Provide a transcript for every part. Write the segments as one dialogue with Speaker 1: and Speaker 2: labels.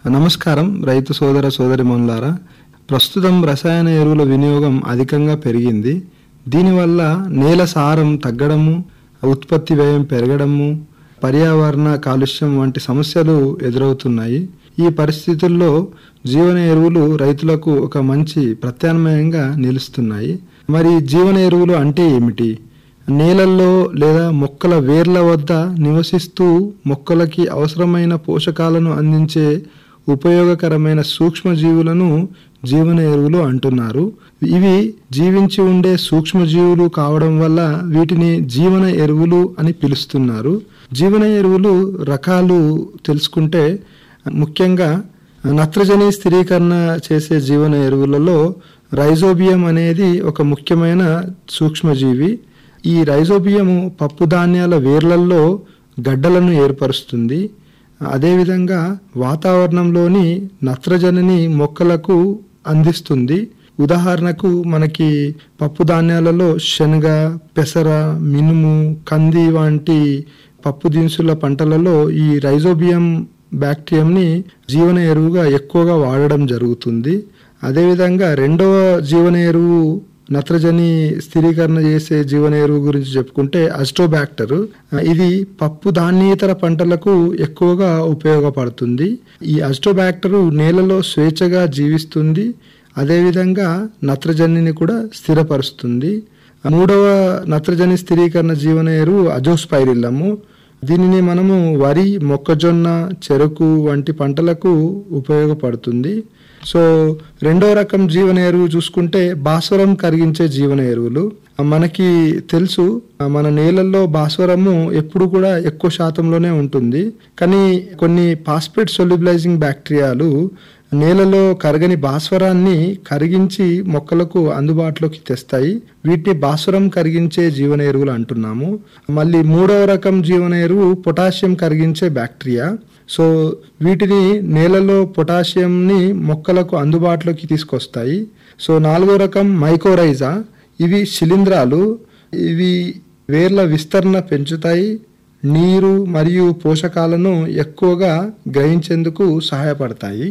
Speaker 1: నమస్కారం రైతు సోదర సోదరిమణులారా ప్రస్తుతం రసాయన ఎరువుల వినియోగం అధికంగా పెరిగింది దీనివల్ల నేల సారం తగ్గడము ఉత్పత్తి వ్యయం పెరగడము పర్యావరణ కాలుష్యం వంటి సమస్యలు ఎదురవుతున్నాయి ఈ పరిస్థితుల్లో జీవన ఎరువులు రైతులకు ఒక మంచి ప్రత్యామ్నాయంగా నిలుస్తున్నాయి మరి జీవన ఎరువులు అంటే ఏమిటి నేలల్లో లేదా మొక్కల వేర్ల వద్ద నివసిస్తూ మొక్కలకి అవసరమైన పోషకాలను అందించే ఉపయోగకరమైన సూక్ష్మజీవులను జీవన ఎరువులు అంటున్నారు ఇవి జీవించి ఉండే సూక్ష్మజీవులు కావడం వల్ల వీటిని జీవన ఎరువులు అని పిలుస్తున్నారు జీవన ఎరువులు రకాలు తెలుసుకుంటే ముఖ్యంగా నత్రజని స్థిరీకరణ చేసే జీవన ఎరువులలో రైజోబియం అనేది ఒక ముఖ్యమైన సూక్ష్మజీవి ఈ రైజోబియము పప్పు ధాన్యాల వేర్లల్లో గడ్డలను ఏర్పరుస్తుంది అదేవిధంగా వాతావరణంలోని నత్రజనిని మొక్కలకు అందిస్తుంది ఉదాహరణకు మనకి పప్పు ధాన్యాలలో శనగ పెసర మినుము కంది వంటి పప్పు దినుసుల పంటలలో ఈ రైజోబియం బ్యాక్టీరియంని జీవన ఎరువుగా ఎక్కువగా వాడడం జరుగుతుంది అదేవిధంగా రెండవ జీవన ఎరువు నత్రజని స్థిరీకరణ చేసే జీవన ఎరువు గురించి చెప్పుకుంటే అస్టోబ్యాక్టర్ ఇది పప్పు ధాన్యేతర పంటలకు ఎక్కువగా ఉపయోగపడుతుంది ఈ అస్టోబ్యాక్టర్ నేలలో స్వేచ్ఛగా జీవిస్తుంది అదేవిధంగా నత్రజనిని కూడా స్థిరపరుస్తుంది మూడవ నత్రజని స్థిరీకరణ జీవన ఎరువు అజోస్పైరిల్లము దీనిని మనము వరి మొక్కజొన్న చెరుకు వంటి పంటలకు ఉపయోగపడుతుంది సో రెండో రకం జీవన ఎరువు చూసుకుంటే భాస్వరం కరిగించే జీవన ఎరువులు మనకి తెలుసు మన నేలల్లో భాస్వరము ఎప్పుడు కూడా ఎక్కువ శాతంలోనే ఉంటుంది కానీ కొన్ని పాస్పేట్ సొల్యుబిలైజింగ్ బ్యాక్టీరియాలు నేలలో కరగని భాస్వరాన్ని కరిగించి మొక్కలకు అందుబాటులోకి తెస్తాయి వీటిని భాస్వరం కరిగించే జీవన ఎరువులు అంటున్నాము మళ్ళీ మూడవ రకం జీవన ఎరువు పొటాషియం కరిగించే బ్యాక్టీరియా సో వీటిని నేలలో పొటాషియంని మొక్కలకు అందుబాటులోకి తీసుకొస్తాయి సో నాలుగో రకం మైకోరైజా ఇవి శిలీంధ్రాలు ఇవి వేర్ల విస్తరణ పెంచుతాయి నీరు మరియు పోషకాలను ఎక్కువగా గ్రహించేందుకు సహాయపడతాయి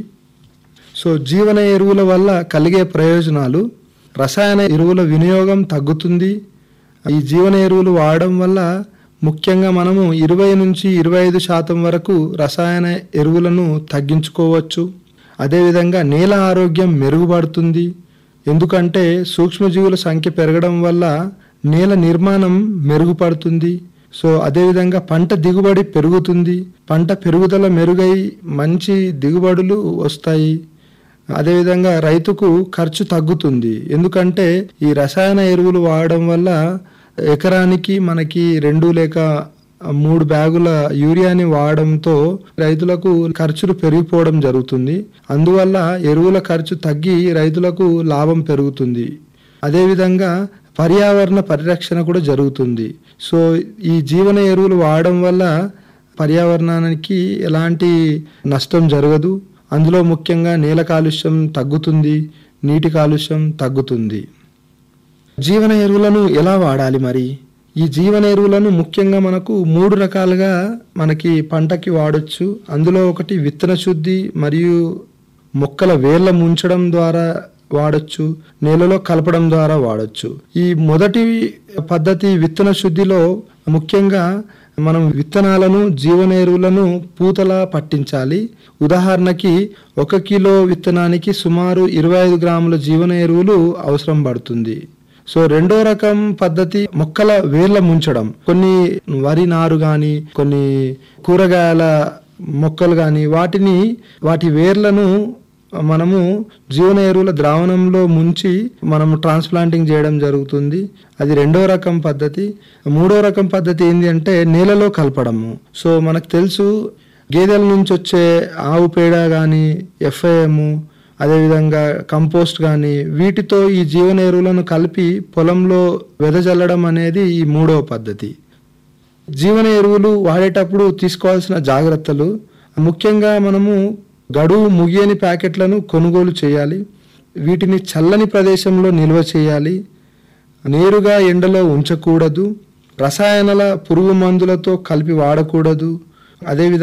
Speaker 1: సో జీవన ఎరువుల వల్ల కలిగే ప్రయోజనాలు రసాయన ఎరువుల వినియోగం తగ్గుతుంది ఈ జీవన ఎరువులు వాడడం వల్ల ముఖ్యంగా మనము ఇరవై నుంచి ఇరవై ఐదు శాతం వరకు రసాయన ఎరువులను తగ్గించుకోవచ్చు అదేవిధంగా నేల ఆరోగ్యం మెరుగుపడుతుంది ఎందుకంటే సూక్ష్మజీవుల సంఖ్య పెరగడం వల్ల నేల నిర్మాణం మెరుగుపడుతుంది సో అదేవిధంగా పంట దిగుబడి పెరుగుతుంది పంట పెరుగుదల మెరుగై మంచి దిగుబడులు వస్తాయి అదేవిధంగా రైతుకు ఖర్చు తగ్గుతుంది ఎందుకంటే ఈ రసాయన ఎరువులు వాడడం వల్ల ఎకరానికి మనకి రెండు లేక మూడు బ్యాగుల యూరియాని వాడడంతో రైతులకు ఖర్చులు పెరిగిపోవడం జరుగుతుంది అందువల్ల ఎరువుల ఖర్చు తగ్గి రైతులకు లాభం పెరుగుతుంది అదేవిధంగా పర్యావరణ పరిరక్షణ కూడా జరుగుతుంది సో ఈ జీవన ఎరువులు వాడడం వల్ల పర్యావరణానికి ఎలాంటి నష్టం జరగదు అందులో ముఖ్యంగా నేల కాలుష్యం తగ్గుతుంది నీటి కాలుష్యం తగ్గుతుంది జీవన ఎరువులను ఎలా వాడాలి మరి ఈ జీవన ఎరువులను ముఖ్యంగా మనకు మూడు రకాలుగా మనకి పంటకి వాడొచ్చు అందులో ఒకటి విత్తన శుద్ధి మరియు మొక్కల వేర్ల ముంచడం ద్వారా వాడొచ్చు నేలలో కలపడం ద్వారా వాడొచ్చు ఈ మొదటి పద్ధతి విత్తన శుద్ధిలో ముఖ్యంగా మనం విత్తనాలను జీవన ఎరువులను పూతలా పట్టించాలి ఉదాహరణకి ఒక కిలో విత్తనానికి సుమారు ఇరవై ఐదు గ్రాముల జీవన ఎరువులు అవసరం పడుతుంది సో రెండో రకం పద్ధతి మొక్కల వేర్ల ముంచడం కొన్ని వరి నారు కానీ కొన్ని కూరగాయల మొక్కలు కానీ వాటిని వాటి వేర్లను మనము జీవన ఎరువుల ద్రావణంలో ముంచి మనము ట్రాన్స్ప్లాంటింగ్ చేయడం జరుగుతుంది అది రెండో రకం పద్ధతి మూడో రకం పద్ధతి ఏంటి అంటే నేలలో కలపడము సో మనకు తెలుసు గేదెల నుంచి వచ్చే ఆవు పేడ కానీ ఎఫ్ఐఎం అదేవిధంగా కంపోస్ట్ కానీ వీటితో ఈ జీవన ఎరువులను కలిపి పొలంలో వెదజల్లడం అనేది ఈ మూడవ పద్ధతి జీవన ఎరువులు వాడేటప్పుడు తీసుకోవాల్సిన జాగ్రత్తలు ముఖ్యంగా మనము గడువు ముగియని ప్యాకెట్లను కొనుగోలు చేయాలి వీటిని చల్లని ప్రదేశంలో నిల్వ చేయాలి నేరుగా ఎండలో ఉంచకూడదు రసాయనాల పురుగు మందులతో కలిపి వాడకూడదు అదేవిధంగా